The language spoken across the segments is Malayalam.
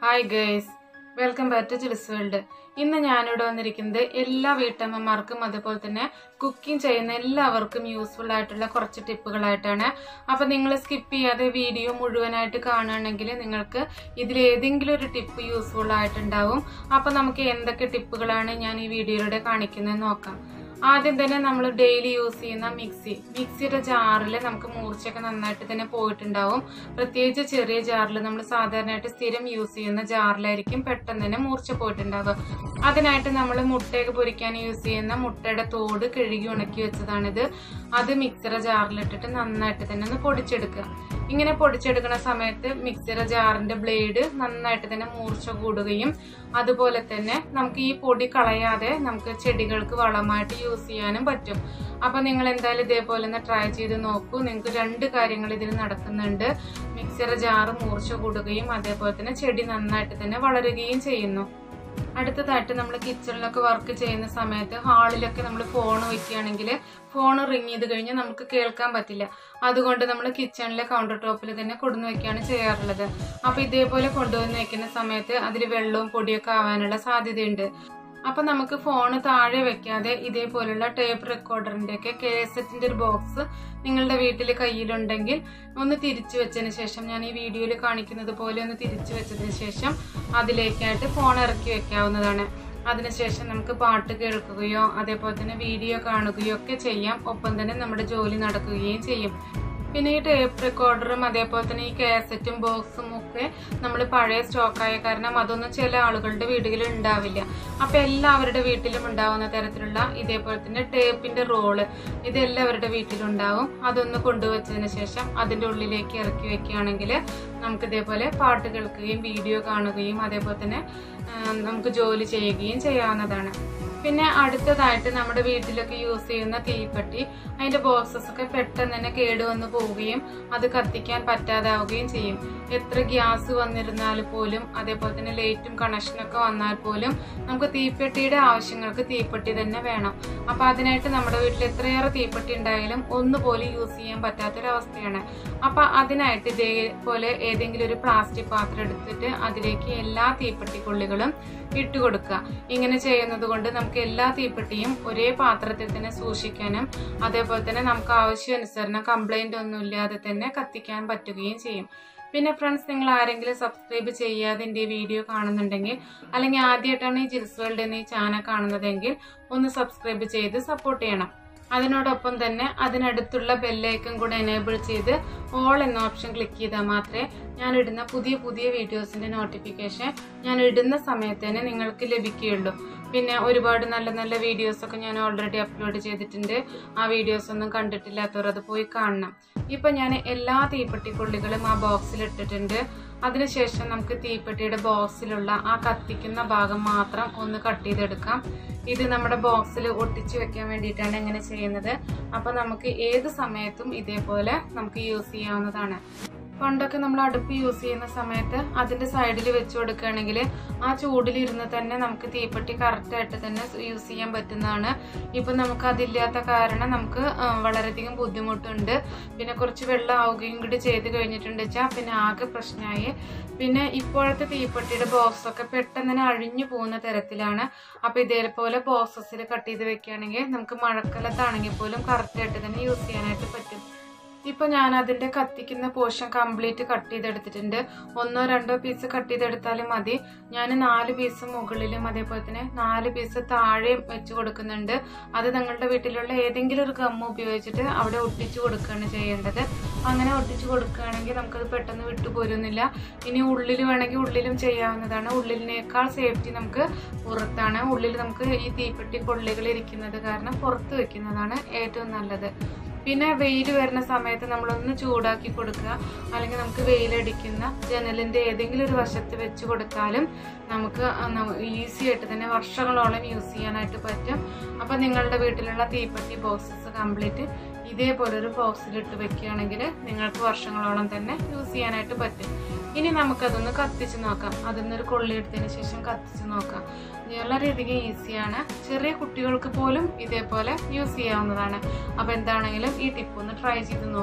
hi guys welcome back to Chills World ഇന്ന് ഞാനിവിടെ വന്നിരിക്കുന്നത് എല്ലാ വീട്ടമ്മമാർക്കും അതുപോലെ തന്നെ കുക്കിംഗ് ചെയ്യുന്ന എല്ലാവർക്കും യൂസ്ഫുൾ ആയിട്ടുള്ള കുറച്ച് ടിപ്പുകളായിട്ടാണ് അപ്പൊ നിങ്ങൾ സ്കിപ്പ് ചെയ്യാതെ വീഡിയോ മുഴുവനായിട്ട് കാണുകയാണെങ്കിൽ നിങ്ങൾക്ക് ഇതിൽ ഏതെങ്കിലും ഒരു ടിപ്പ് യൂസ്ഫുൾ ആയിട്ടുണ്ടാവും അപ്പൊ നമുക്ക് എന്തൊക്കെ ടിപ്പുകളാണ് ഞാൻ ഈ വീഡിയോയിലൂടെ കാണിക്കുന്നത് നോക്കാം ആദ്യം തന്നെ നമ്മൾ ഡെയിലി യൂസ് ചെയ്യുന്ന മിക്സി മിക്സിയുടെ ജാറിൽ നമുക്ക് മൂർച്ചയൊക്കെ നന്നായിട്ട് തന്നെ പോയിട്ടുണ്ടാവും പ്രത്യേകിച്ച് ചെറിയ ജാറിൽ നമ്മൾ സാധാരണയായിട്ട് സ്ഥിരം യൂസ് ചെയ്യുന്ന ജാറിലായിരിക്കും പെട്ടെന്ന് തന്നെ മൂർച്ച പോയിട്ടുണ്ടാവുക അതിനായിട്ട് നമ്മൾ മുട്ടയൊക്കെ പൊരിക്കാൻ യൂസ് ചെയ്യുന്ന മുട്ടയുടെ തോട് കഴുകി ഉണക്കി വെച്ചതാണിത് അത് മിക്സിയുടെ ജാറിലിട്ടിട്ട് നന്നായിട്ട് തന്നെ ഒന്ന് പൊടിച്ചെടുക്കുക ഇങ്ങനെ പൊടിച്ചെടുക്കുന്ന സമയത്ത് മിക്സിയുടെ ജാറിന്റെ ബ്ലേഡ് നന്നായിട്ട് തന്നെ മൂർച്ച കൂടുകയും അതുപോലെ തന്നെ നമുക്ക് ഈ പൊടി കളയാതെ നമുക്ക് ചെടികൾക്ക് വളമായിട്ട് യൂസ് ചെയ്യാനും പറ്റും അപ്പൊ നിങ്ങൾ എന്തായാലും ഇതേപോലെ ഒന്ന് ട്രൈ ചെയ്ത് നോക്കൂ നിങ്ങൾക്ക് രണ്ട് കാര്യങ്ങൾ ഇതിൽ നടക്കുന്നുണ്ട് മിക്സിയുടെ ജാറ് മൂർച്ച കൂടുകയും അതേപോലെ തന്നെ ചെടി നന്നായിട്ട് തന്നെ വളരുകയും ചെയ്യുന്നു അടുത്തതായിട്ട് നമ്മൾ കിച്ചണിലൊക്കെ വർക്ക് ചെയ്യുന്ന സമയത്ത് ഹാളിലൊക്കെ നമ്മൾ ഫോൺ വെക്കുകയാണെങ്കിൽ ഫോൺ റിങ് ചെയ്ത് കഴിഞ്ഞാൽ നമുക്ക് കേൾക്കാൻ പറ്റില്ല അതുകൊണ്ട് നമ്മൾ കിച്ചണിലെ കൗണ്ടർ ടോപ്പിൽ തന്നെ കൊണ്ടുവന്ന് വെക്കുകയാണ് ചെയ്യാറുള്ളത് അപ്പൊ ഇതേപോലെ കൊണ്ടുവന്ന് വെക്കുന്ന സമയത്ത് അതിൽ വെള്ളവും പൊടിയൊക്കെ ആവാനുള്ള സാധ്യതയുണ്ട് അപ്പൊ നമുക്ക് ഫോണ് താഴെ വെക്കാതെ ഇതേപോലുള്ള ടേപ്പ് റെക്കോർഡറിന്റെ ഒക്കെ കേസറ്റിന്റെ ഒരു ബോക്സ് നിങ്ങളുടെ വീട്ടിൽ കയ്യിലുണ്ടെങ്കിൽ ഒന്ന് തിരിച്ചു വെച്ചതിന് ശേഷം ഞാൻ ഈ വീഡിയോയിൽ കാണിക്കുന്നത് പോലെ ഒന്ന് തിരിച്ചു വെച്ചതിന് ശേഷം അതിലേക്കായിട്ട് ഫോൺ ഇറക്കി വെക്കാവുന്നതാണ് അതിനുശേഷം നമുക്ക് പാട്ട് കേൾക്കുകയോ അതേപോലെ തന്നെ വീഡിയോ കാണുകയോ ഒക്കെ ചെയ്യാം ഒപ്പം തന്നെ നമ്മുടെ ജോലി നടക്കുകയും ചെയ്യും പിന്നെ ഈ ടേപ്പ് റെക്കോർഡറും അതേപോലെ തന്നെ ഈ കാസറ്റും ബോക്സും ഒക്കെ നമ്മൾ പഴയ സ്റ്റോക്കായ കാരണം അതൊന്നും ചില ആളുകളുടെ വീടുകളിൽ ഉണ്ടാവില്ല അപ്പൊ എല്ലാവരുടെ വീട്ടിലും ഉണ്ടാവുന്ന തരത്തിലുള്ള ഇതേപോലെ തന്നെ ടേപ്പിന്റെ റോള് ഇത് എല്ലാവരുടെ വീട്ടിലുണ്ടാവും അതൊന്ന് കൊണ്ടുവച്ചതിന് ശേഷം അതിന്റെ ഉള്ളിലേക്ക് ഇറക്കി വെക്കുകയാണെങ്കിൽ നമുക്ക് ഇതേപോലെ പാട്ട് കേൾക്കുകയും വീഡിയോ കാണുകയും അതേപോലെ തന്നെ ആ, നമുക്ക് ജോലി ചെയ്യുകയും ചെയ്യാവുന്നതാണ് പിന്നെ അടുത്തതായിട്ട് നമ്മുടെ വീട്ടിലൊക്കെ യൂസ് ചെയ്യുന്ന തീപ്പെട്ടി അതിന്റെ ബോക്സസ് ഒക്കെ പെട്ടെന്ന് തന്നെ കേടുവന്ന് പോവുകയും അത് കത്തിക്കാൻ പറ്റാതാവുകയും ചെയ്യും എത്ര ഗ്യാസ് വന്നിരുന്നാൽ പോലും അതേപോലെ തന്നെ ലൈറ്റും കണക്ഷനൊക്കെ വന്നാൽ പോലും നമുക്ക് തീപ്പെട്ടിയുടെ ആവശ്യങ്ങൾക്ക് തീപ്പെട്ടി തന്നെ വേണം അപ്പൊ അതിനായിട്ട് നമ്മുടെ വീട്ടിൽ എത്രയേറെ തീപ്പെട്ടി ഉണ്ടായാലും ഒന്നുപോലും യൂസ് ചെയ്യാൻ പറ്റാത്തൊരവസ്ഥയാണ് അപ്പൊ അതിനായിട്ട് ഇതേപോലെ ഏതെങ്കിലും ഒരു പ്ലാസ്റ്റിക് പാത്രം എടുത്തിട്ട് അതിലേക്ക് എല്ലാ തീപ്പെട്ടി കൊള്ളികളും ഇട്ട് കൊടുക്കുക ഇങ്ങനെ ചെയ്യുന്നത് കൊണ്ട് നമുക്ക് എല്ലാ തീപ്പെട്ടിയും ഒരേ പാത്രത്തിൽ തന്നെ സൂക്ഷിക്കാനും അതേപോലെ തന്നെ നമുക്ക് ആവശ്യാനുസരണം കംപ്ലൈന്റ് ഒന്നും ഇല്ലാതെ തന്നെ കത്തിക്കാൻ പറ്റുകയും ചെയ്യും പിന്നെ ഫ്രണ്ട്സ് നിങ്ങൾ ആരെങ്കിലും സബ്സ്ക്രൈബ് ചെയ്യാതെ എൻ്റെ ഈ വീഡിയോ കാണുന്നുണ്ടെങ്കിൽ അല്ലെങ്കിൽ ആദ്യമായിട്ടാണ് ഈ ജിൽസ് വേൾഡ് എന്ന ഈ ചാനൽ കാണുന്നതെങ്കിൽ ഒന്ന് സബ്സ്ക്രൈബ് ചെയ്ത് സപ്പോർട്ട് ചെയ്യണം അതിനോടൊപ്പം തന്നെ അതിനടുത്തുള്ള ബെല്ലൈക്കൺ കൂടെ എനേബിൾ ചെയ്ത് ഓൾ എന്ന ഓപ്ഷൻ ക്ലിക്ക് ചെയ്താൽ മാത്രമേ ഞാൻ ഇടുന്ന പുതിയ പുതിയ വീഡിയോസിന്റെ നോട്ടിഫിക്കേഷൻ ഞാൻ ഇടുന്ന സമയത്ത് തന്നെ നിങ്ങൾക്ക് ലഭിക്കുകയുള്ളൂ പിന്നെ ഒരുപാട് നല്ല നല്ല വീഡിയോസ് ഒക്കെ ഞാൻ ഓൾറെഡി അപ്ലോഡ് ചെയ്തിട്ടുണ്ട് ആ വീഡിയോസ് ഒന്നും കണ്ടിട്ടില്ലാത്തവർ അത് പോയി കാണണം ഇപ്പൊ ഞാൻ എല്ലാ തീപ്പെട്ടിക്കൊള്ളികളും ആ ബോക്സിൽ ഇട്ടിട്ടുണ്ട് അതിനുശേഷം നമുക്ക് തീപ്പെട്ടിയുടെ ബോക്സിലുള്ള ആ കത്തിക്കുന്ന ഭാഗം മാത്രം ഒന്ന് കട്ട് ചെയ്തെടുക്കാം ഇത് നമ്മുടെ ബോക്സിൽ ഒട്ടിച്ചു വെക്കാൻ വേണ്ടിയിട്ടാണ് ഇങ്ങനെ ചെയ്യുന്നത് അപ്പൊ നമുക്ക് ഏത് സമയത്തും ഇതേപോലെ നമുക്ക് യൂസ് ചെയ്യാവുന്നതാണ് പണ്ടൊക്കെ നമ്മൾ അടുപ്പ് യൂസ് ചെയ്യുന്ന സമയത്ത് അതിന്റെ സൈഡിൽ വെച്ച് കൊടുക്കുകയാണെങ്കിൽ ആ ചൂടിലിരുന്ന് തന്നെ നമുക്ക് തീപ്പെട്ടി കറക്റ്റ് ആയിട്ട് തന്നെ യൂസ് ചെയ്യാൻ പറ്റുന്നതാണ് ഇപ്പൊ നമുക്ക് അതില്ലാത്ത കാരണം നമുക്ക് ആ, വളരെയധികം ബുദ്ധിമുട്ടുണ്ട് പിന്നെ കുറച്ച് വെള്ളം ആവുകയും കൂടി ചെയ്ത് കഴിഞ്ഞിട്ടുണ്ട് വെച്ചാൽ പിന്നെ ആകെ പ്രശ്നമായി പിന്നെ ഇപ്പോഴത്തെ തീപ്പെട്ടിയുടെ ബോക്സ് ഒക്കെ പെട്ടെന്ന് തന്നെ അഴിഞ്ഞു പോകുന്ന തരത്തിലാണ് അപ്പൊ ഇതേപോലെ ബോക്സസിൽ കട്ട് ചെയ്ത് വെക്കുകയാണെങ്കിൽ നമുക്ക് മഴക്കാലത്താണെങ്കിൽ പോലും കറക്റ്റ് ആയിട്ട് തന്നെ യൂസ് ചെയ്യാനായിട്ട് പറ്റും ഇപ്പൊ ഞാൻ അതിന്റെ കത്തിക്കുന്ന പോർഷൻ കംപ്ലീറ്റ് കട്ട് ചെയ്തെടുത്തിട്ടുണ്ട് ഒന്നോ രണ്ടോ പീസ് കട്ട് ചെയ്തെടുത്താലും മതി ഞാൻ നാല് പീസ് മുകളിലും അതേപോലെ തന്നെ നാല് പീസ് താഴെയും വെച്ച് കൊടുക്കുന്നുണ്ട് അത് നിങ്ങളുടെ വീട്ടിലുള്ള ഏതെങ്കിലും ഒരു ഗമ്മ ഉപയോഗിച്ചിട്ട് അവിടെ ഒട്ടിച്ചു കൊടുക്കുകയാണ് ചെയ്യേണ്ടത് അങ്ങനെ ഒട്ടിച്ചു കൊടുക്കുകയാണെങ്കിൽ നമുക്കത് പെട്ടെന്ന് വിട്ടുപോരുന്നില്ല ഇനി ഉള്ളിൽ വേണമെങ്കിൽ ഉള്ളിലും ചെയ്യാവുന്നതാണ് ഉള്ളിലിനേക്കാൾ സേഫ്റ്റി നമുക്ക് പുറത്താണ് ഉള്ളിൽ നമുക്ക് ഈ തീപ്പെട്ടി കൊള്ളികൾ ഇരിക്കുന്നത് കാരണം പുറത്ത് വെക്കുന്നതാണ് ഏറ്റവും നല്ലത് പിന്നെ വെയിൽ വരുന്ന സമയത്ത് നമ്മളൊന്ന് ചൂടാക്കി കൊടുക്കുക അല്ലെങ്കിൽ നമുക്ക് വെയിലടിക്കുന്ന ജനലിന്റെ ഏതെങ്കിലും ഒരു വശത്ത് വെച്ച് കൊടുത്താലും നമുക്ക് ഈസി ആയിട്ട് തന്നെ വർഷങ്ങളോളം യൂസ് ചെയ്യാനായിട്ട് പറ്റും അപ്പൊ നിങ്ങളുടെ വീട്ടിലുള്ള തീപ്പെട്ടി ബോക്സസ് കംപ്ലീറ്റ് ഇതേപോലെ ഒരു ബോക്സിലിട്ട് വെക്കുകയാണെങ്കിൽ നിങ്ങൾക്ക് വർഷങ്ങളോളം തന്നെ യൂസ് ചെയ്യാനായിട്ട് പറ്റും ഇനി നമുക്കതൊന്ന് കത്തിച്ച് നോക്കാം അതൊന്നൊരു കൊള്ളി എടുത്തതിന് ശേഷം കത്തിച്ച് നോക്കാം വളരെയധികം ഈസിയാണ് ചെറിയ കുട്ടികൾക്ക് പോലും ഇതേപോലെ യൂസ് ചെയ്യാവുന്നതാണ് അപ്പൊ എന്താണെങ്കിലും ഈ ടിപ്പ് ഒന്ന് ട്രൈ ചെയ്ത് നോക്കൂ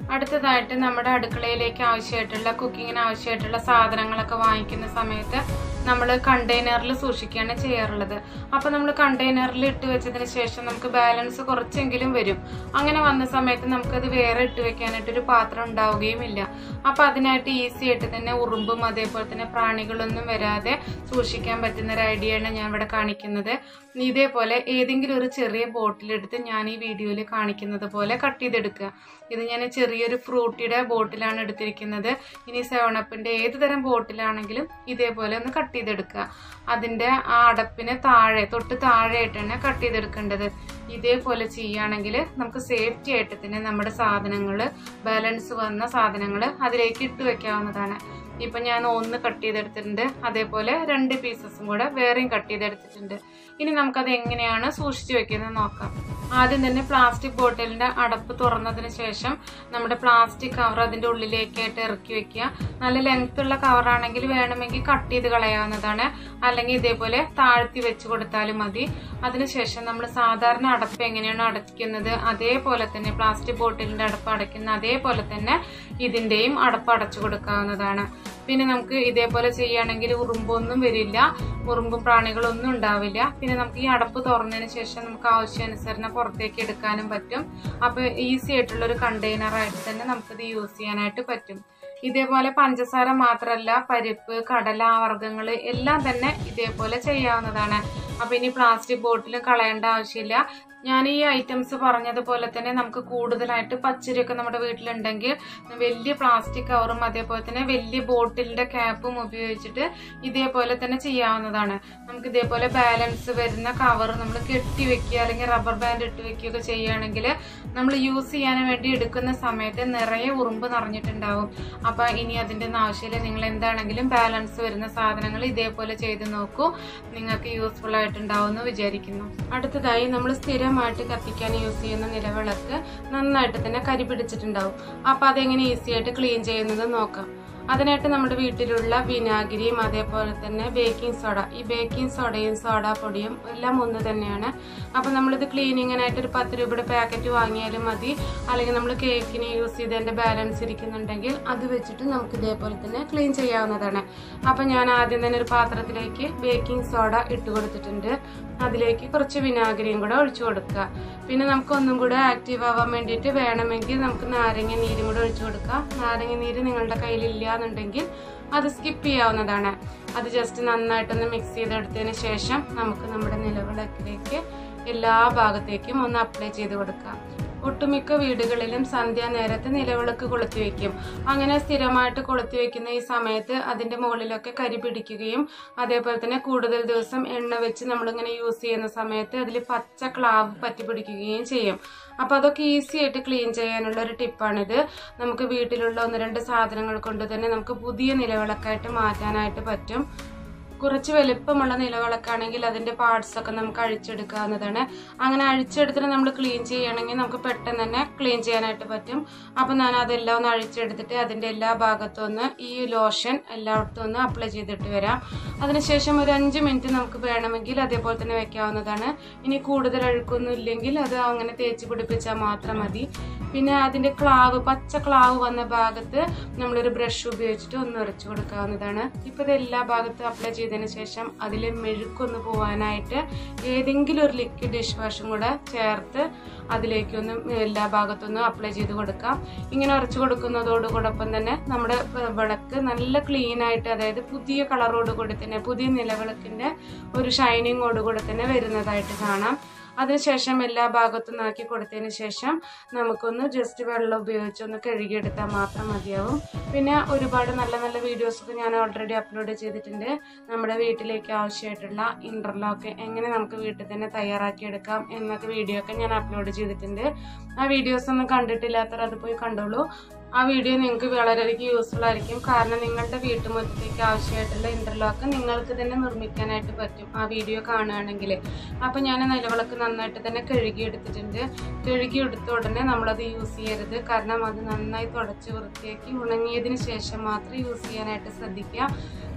അടുത്തതായിട്ട് നമ്മുടെ അടുക്കളയിലേക്ക് ആവശ്യമായിട്ടുള്ള കുക്കിങ്ങിന് ആവശ്യമായിട്ടുള്ള സാധനങ്ങളൊക്കെ വാങ്ങിക്കുന്ന സമയത്ത് നമ്മൾ കണ്ടെയ്നറിൽ സൂക്ഷിക്കുകയാണ് ചെയ്യാറുള്ളത് അപ്പോൾ നമ്മൾ കണ്ടെയ്നറിൽ ഇട്ട് വെച്ചതിന് ശേഷം നമുക്ക് ബാലൻസ് കുറച്ചെങ്കിലും വരും അങ്ങനെ വന്ന സമയത്ത് നമുക്കത് വേറെ ഇട്ട് വെക്കാനായിട്ടൊരു പാത്രം ഉണ്ടാവുകയുമില്ല അപ്പോൾ അതിനായിട്ട് ഈസി ആയിട്ട് തന്നെ ഉറുമ്പും അതേപോലെ തന്നെ പ്രാണികളൊന്നും വരാതെ സൂക്ഷിക്കാൻ പറ്റുന്ന ഒരു ഐഡിയയാണ് ഞാൻ ഇവിടെ കാണിക്കുന്നത് ഇതേപോലെ ഏതെങ്കിലും ഒരു ചെറിയ ബോട്ടിലെടുത്ത് ഞാൻ ഈ വീഡിയോയിൽ കാണിക്കുന്നത് പോലെ കട്ട് ചെയ്തെടുക്കുക ഇത് ഞാൻ ചെറിയൊരു ഫ്രൂട്ടിയുടെ ബോട്ടിലാണ് എടുത്തിരിക്കുന്നത് ഇനി സെവണപ്പിൻ്റെ ഏത് തരം ബോട്ടിലാണെങ്കിലും ഇതേപോലെ ഒന്ന് കട്ട് ചെയ്തെടുക്കുക അതിൻ്റെ ആ അടപ്പിന് താഴെ തൊട്ട് താഴെയായിട്ടാണ് കട്ട് ചെയ്തെടുക്കേണ്ടത് ഇതേപോലെ ചെയ്യുകയാണെങ്കിൽ നമുക്ക് സേഫ്റ്റി ആയിട്ട് തന്നെ നമ്മുടെ സാധനങ്ങൾ ബാലൻസ് വന്ന സാധനങ്ങൾ അതിലേക്ക് ഇട്ട് വെക്കാവുന്നതാണ് ഇപ്പം ഞാൻ ഒന്ന് കട്ട് ചെയ്തെടുത്തിട്ടുണ്ട് അതേപോലെ രണ്ട് പീസസും കൂടെ വേറെയും കട്ട് ചെയ്തെടുത്തിട്ടുണ്ട് ഇനി നമുക്കത് എങ്ങനെയാണ് സൂക്ഷിച്ചു വെക്കുന്നത് നോക്കാം ആദ്യം തന്നെ പ്ലാസ്റ്റിക് ബോട്ടിലിന്റെ അടപ്പ് തുറന്നതിന് ശേഷം നമ്മുടെ പ്ലാസ്റ്റിക് കവർ അതിന്റെ ഉള്ളിലേക്കായിട്ട് ഇറക്കി വെക്കുക നല്ല ലെങ്ത് ഉള്ള കവറാണെങ്കിൽ വേണമെങ്കിൽ കട്ട് ചെയ്ത് കളയാവുന്നതാണ് അല്ലെങ്കിൽ ഇതേപോലെ താഴ്ത്തി വെച്ച് കൊടുത്താലും മതി അതിനുശേഷം നമ്മൾ സാധാരണ അടപ്പ് എങ്ങനെയാണ് അടയ്ക്കുന്നത് അതേപോലെ തന്നെ പ്ലാസ്റ്റിക് ബോട്ടിലിന്റെ അടപ്പ് അടയ്ക്കുന്ന അതേപോലെ തന്നെ ഇതിന്റെയും അടപ്പ് അടച്ചു കൊടുക്കാവുന്നതാണ് പിന്നെ നമുക്ക് ഇതേപോലെ ചെയ്യുകയാണെങ്കിൽ ഉറുമ്പൊന്നും വരില്ല ഉറുമ്പും പ്രാണികളൊന്നും ഉണ്ടാവില്ല പിന്നെ നമുക്ക് ഈ അടപ്പ് തുറന്നതിന് ശേഷം നമുക്ക് ആവശ്യാനുസരണം പുറത്തേക്ക് എടുക്കാനും പറ്റും അപ്പോൾ ഈസി ആയിട്ടുള്ള ഒരു കണ്ടെയ്നർ ആയിട്ട് തന്നെ നമുക്കിത് യൂസ് ചെയ്യാനായിട്ട് പറ്റും ഇതേപോലെ പഞ്ചസാര മാത്രമല്ല പരിപ്പ് കടല വർഗ്ഗങ്ങൾ എല്ലാം തന്നെ ഇതേപോലെ ചെയ്യാവുന്നതാണ് അപ്പൊ ഇനി പ്ലാസ്റ്റിക് ബോട്ടിലും കളയേണ്ട ആവശ്യമില്ല ഞാൻ ഈ ഐറ്റംസ് പറഞ്ഞതുപോലെ തന്നെ നമുക്ക് കൂടുതലായിട്ട് പച്ചരിയൊക്കെ നമ്മുടെ വീട്ടിലുണ്ടെങ്കിൽ വലിയ പ്ലാസ്റ്റിക് കവറും അതേപോലെ തന്നെ വലിയ ബോട്ടിലിന്റെ ക്യാപ്പും ഉപയോഗിച്ചിട്ട് ഇതേപോലെ തന്നെ ചെയ്യാവുന്നതാണ് നമുക്ക് ഇതേപോലെ ബാലൻസ് വരുന്ന കവർ നമ്മൾ കെട്ടി വെക്കുക അല്ലെങ്കിൽ റബ്ബർ ബാൻഡ് ഇട്ട് വെക്കുകയൊക്കെ ചെയ്യുകയാണെങ്കിൽ നമ്മൾ യൂസ് ചെയ്യാൻ വേണ്ടി എടുക്കുന്ന സമയത്ത് നിറയെ ഉറുമ്പ് നിറഞ്ഞിട്ടുണ്ടാവും അപ്പൊ ഇനി അതിന്റെ ഒന്നും ആവശ്യമില്ല നിങ്ങൾ എന്താണെങ്കിലും ബാലൻസ് വരുന്ന സാധനങ്ങൾ ഇതേപോലെ ചെയ്ത് നോക്കൂ നിങ്ങൾക്ക് യൂസ്ഫുൾ ആയിട്ടുണ്ടാവും എന്ന് വിചാരിക്കുന്നു അടുത്തതായി നമ്മൾ സ്ഥിരമായിട്ട് കത്തിക്കാൻ യൂസ് ചെയ്യുന്ന നിലവിളക്ക് നന്നായിട്ട് തന്നെ കരി പിടിച്ചിട്ടുണ്ടാവും അപ്പൊ അതെങ്ങനെ ഈസി ആയിട്ട് ക്ലീൻ ചെയ്യുന്നത് നോക്കാം അതിനായിട്ട് നമ്മുടെ വീട്ടിലുള്ള വിനാഗിരിയും അതേപോലെ തന്നെ ബേക്കിംഗ് സോഡ ഈ ബേക്കിംഗ് സോഡയും സോഡാ പൊടിയും എല്ലാം ഒന്ന് തന്നെയാണ് അപ്പം നമ്മളിത് ക്ലീനിങ്ങിനായിട്ട് ഒരു പത്ത് രൂപയുടെ പാക്കറ്റ് വാങ്ങിയാലും മതി അല്ലെങ്കിൽ നമ്മൾ കേക്കിന് യൂസ് ചെയ്തതിൻ്റെ ബാലൻസ് ഇരിക്കുന്നുണ്ടെങ്കിൽ അത് വെച്ചിട്ട് നമുക്ക് ഇതേപോലെ തന്നെ ക്ലീൻ ചെയ്യാവുന്നതാണ് അപ്പം ഞാൻ ആദ്യം തന്നെ ഒരു പാത്രത്തിലേക്ക് ബേക്കിംഗ് സോഡ ഇട്ട് കൊടുത്തിട്ടുണ്ട് അതിലേക്ക് കുറച്ച് വിനാഗിരിയും കൂടെ ഒഴിച്ചു കൊടുക്കുക പിന്നെ നമുക്ക് ഒന്നും കൂടെ ആക്റ്റീവ് ആവാൻ വേണ്ടിയിട്ട് വേണമെങ്കിൽ നമുക്ക് നാരങ്ങ നീരും കൂടെ ഒഴിച്ചു കൊടുക്കാം നാരങ്ങ നീര് നിങ്ങളുടെ കയ്യിലില്ല എന്നുണ്ടെങ്കിൽ അത് സ്കിപ്പ് ചെയ്യാവുന്നതാണ് അത് ജസ്റ്റ് നന്നായിട്ടൊന്ന് മിക്സ് ചെയ്തെടുത്തതിന് ശേഷം നമുക്ക് നമ്മുടെ നിലവിളക്കിലേക്ക് എല്ലാ ഭാഗത്തേക്കും ഒന്ന് അപ്ലൈ ചെയ്ത് കൊടുക്കാം ഒട്ടുമിക്ക വീടുകളിലും സന്ധ്യാനേരത്ത് നിലവിളക്ക് കൊളുത്തി വെക്കും അങ്ങനെ സ്ഥിരമായിട്ട് കൊളുത്തി വെക്കുന്ന ഈ സമയത്ത് അതിന്റെ മുകളിലൊക്കെ കരി പിടിക്കുകയും അതേപോലെ തന്നെ കൂടുതൽ ദിവസം എണ്ണ വെച്ച് നമ്മളിങ്ങനെ യൂസ് ചെയ്യുന്ന സമയത്ത് അതിൽ പച്ച ക്ലാവ് പറ്റി പിടിക്കുകയും ചെയ്യും അപ്പോൾ അതൊക്കെ ഈസി ആയിട്ട് ക്ലീൻ ചെയ്യാനുള്ള ഒരു ടിപ്പാണിത് നമുക്ക് വീട്ടിലുള്ള ഒന്ന് രണ്ട് സാധനങ്ങൾ കൊണ്ട് തന്നെ നമുക്ക് പുതിയ നിലവിളക്കായിട്ട് മാറ്റാനായിട്ട് പറ്റും കുറച്ച് വലുപ്പമുള്ള നിലവിളക്കാണെങ്കിൽ അതിന്റെ പാർട്സ് ഒക്കെ നമുക്ക് അഴിച്ചെടുക്കാവുന്നതാണ് അങ്ങനെ അഴിച്ചെടുത്തിട്ട് നമ്മൾ ക്ലീൻ ചെയ്യണമെങ്കിൽ നമുക്ക് പെട്ടെന്ന് തന്നെ ക്ലീൻ ചെയ്യാനായിട്ട് പറ്റും അപ്പം ഞാൻ അതെല്ലാം ഒന്ന് അഴിച്ചെടുത്തിട്ട് അതിന്റെ എല്ലാ ഭാഗത്തും ഒന്ന് ഈ ലോഷൻ എല്ലായിടത്തും ഒന്ന് അപ്ലൈ ചെയ്തിട്ട് വരാം അതിനുശേഷം ഒരു അഞ്ച് മിനിറ്റ് നമുക്ക് വേണമെങ്കിൽ അതേപോലെ തന്നെ വെക്കാവുന്നതാണ് ഇനി കൂടുതൽ അഴുക്കൊന്നും ഇല്ലെങ്കിൽ അത് അങ്ങനെ തേച്ച് പിടിപ്പിച്ചാൽ മാത്രം മതി പിന്നെ അതിന്റെ ക്ലാവ് പച്ച ക്ലാവ് വന്ന ഭാഗത്ത് നമ്മളൊരു ബ്രഷ് ഉപയോഗിച്ചിട്ട് ഒന്ന് ഉരച്ചു കൊടുക്കാവുന്നതാണ് ഇപ്പൊ ഇത് എല്ലാ ഭാഗത്തും അപ്ലൈ ചെയ്തതിന് ശേഷം അതിൽ മെഴുക്കൊന്ന് പോവാനായിട്ട് ഏതെങ്കിലും ഒരു ലിക്വിഡ് ഡിഷ് വാഷും കൂടെ ചേർത്ത് അതിലേക്കൊന്ന് എല്ലാ ഭാഗത്തൊന്നും അപ്ലൈ ചെയ്ത് കൊടുക്കാം ഇങ്ങനെ ഉരച്ചു കൊടുക്കുന്നതോടൊപ്പം തന്നെ നമ്മുടെ വിളക്ക് നല്ല ക്ലീൻ ആയിട്ട് അതായത് പുതിയ കളറോട് കൂടി തന്നെ പുതിയ നിലവിളക്കിന്റെ ഒരു ഷൈനിങ്ങോട് കൂടി തന്നെ വരുന്നതായിട്ട് കാണാം അതിനുശേഷം എല്ലാ ഭാഗത്തും ആക്കി കൊടുത്തതിന് ശേഷം നമുക്കൊന്ന് ജസ്റ്റ് വെള്ളം ഉപയോഗിച്ച് ഒന്ന് കഴുകിയെടുത്താൽ മാത്രം മതിയാവും പിന്നെ ഒരുപാട് നല്ല നല്ല വീഡിയോസൊക്കെ ഞാൻ ഓൾറെഡി അപ്ലോഡ് ചെയ്തിട്ടുണ്ട് നമ്മുടെ വീട്ടിലേക്ക് ആവശ്യമായിട്ടുള്ള ഇന്റർലോക്ക് എങ്ങനെ നമുക്ക് വീട്ടിൽ തന്നെ തയ്യാറാക്കിയെടുക്കാം എന്നൊക്കെ വീഡിയോ ഒക്കെ ഞാൻ അപ്ലോഡ് ചെയ്തിട്ടുണ്ട് ആ വീഡിയോസ് ഒന്നും കണ്ടിട്ടില്ലാത്തവർ അത് പോയി കണ്ടോളൂ ആ വീഡിയോ നിങ്ങൾക്ക് വളരെയധികം യൂസ്ഫുൾ ആയിരിക്കും കാരണം നിങ്ങളുടെ വീട്ടുമുറ്റത്തേക്ക് ആവശ്യമായിട്ടുള്ള ഇന്റർലോക്ക് നിങ്ങൾക്ക് തന്നെ നിർമ്മിക്കാനായിട്ട് പറ്റും ആ വീഡിയോ കാണുകയാണെങ്കിൽ അപ്പം ഞാൻ നിലവിളക്ക് നന്നായിട്ട് തന്നെ കഴുകിയെടുത്തിട്ടുണ്ട് കഴുകിയെടുത്ത ഉടനെ നമ്മളത് യൂസ് ചെയ്യരുത് കാരണം അത് നന്നായി തുടച്ച് വൃത്തിയാക്കി ഉണങ്ങിയതിന് ശേഷം മാത്രം യൂസ് ചെയ്യാനായിട്ട് ശ്രദ്ധിക്കുക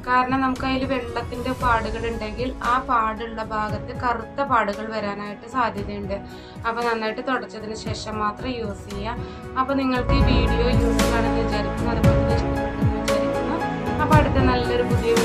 കാരണം നമുക്ക് അതിൽ വെള്ളത്തിൻ്റെ പാടുകൾ ഉണ്ടെങ്കിൽ ആ പാടുള്ള ഭാഗത്ത് കറുത്ത പാടുകൾ വരാനായിട്ട് സാധ്യതയുണ്ട് അപ്പോൾ നന്നായിട്ട് തുടച്ചതിന് ശേഷം മാത്രം യൂസ് ചെയ്യുക അപ്പോൾ നിങ്ങൾക്ക് ഈ വീഡിയോ യൂസ്ഫുൾ ആണെന്ന് വിചാരിക്കുന്നു അതുപോലെ തന്നെ ഇഷ്ടപ്പെട്ടെന്ന് വിചാരിക്കുന്നു അപ്പോൾ അടുത്ത നല്ലൊരു പുതിയ